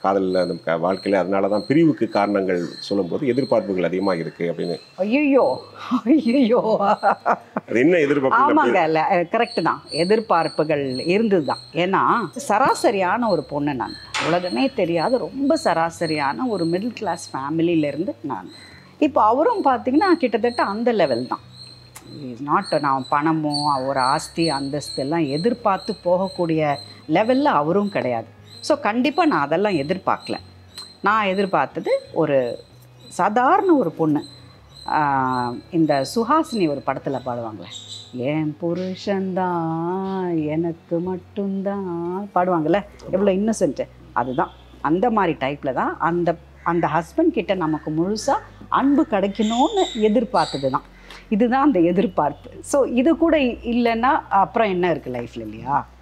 காதலில் அந்த க- வாழ்க்கையில அதனால தான் பிரிவுக்கு காரணங்கள் சொல்லும்போது எதிர்பார்ப்புகள் அதிகமாக இருக்குது அப்படின்னு ஐயோ ஐயோ அது என்ன எதிர்பார்ப்பு ஆமாங்க இல்லை கரெக்டு தான் எதிர்பார்ப்புகள் இருந்தது தான் ஏன்னா சராசரியான ஒரு பொண்ணு நான் உலகமே தெரியாத ரொம்ப சராசரியான ஒரு மிடில் கிளாஸ் ஃபேமிலியிலேருந்து நான் இப்போ அவரும் பார்த்தீங்கன்னா கிட்டத்தட்ட அந்த லெவல் தான் இஸ் நாட் நான் பணமோ ஒரு ஆஸ்தி அந்தஸ்து எல்லாம் எதிர்பார்த்து போகக்கூடிய லெவலில் அவரும் கிடையாது ஸோ கண்டிப்பாக நான் அதெல்லாம் எதிர்பார்க்கல நான் எதிர்பார்த்தது ஒரு சாதாரண ஒரு பொண்ணு ஆஹ் இந்த சுஹாசினி ஒரு படத்தில் பாடுவாங்களே என் புருஷன்தான் எனக்கு மட்டும்தான் பாடுவாங்கள்ல எவ்வளோ இன்னசென்ட்டு அதுதான் அந்த மாதிரி டைப்பில் தான் அந்த அந்த ஹஸ்பண்ட் கிட்ட நமக்கு முழுசாக அன்பு கிடைக்கணும்னு எதிர்பார்த்தது தான் இதுதான் அந்த எதிர்பார்ப்பு ஸோ இது கூட இல்லைன்னா அப்புறம் என்ன இருக்குது லைஃப்பில் இல்லையா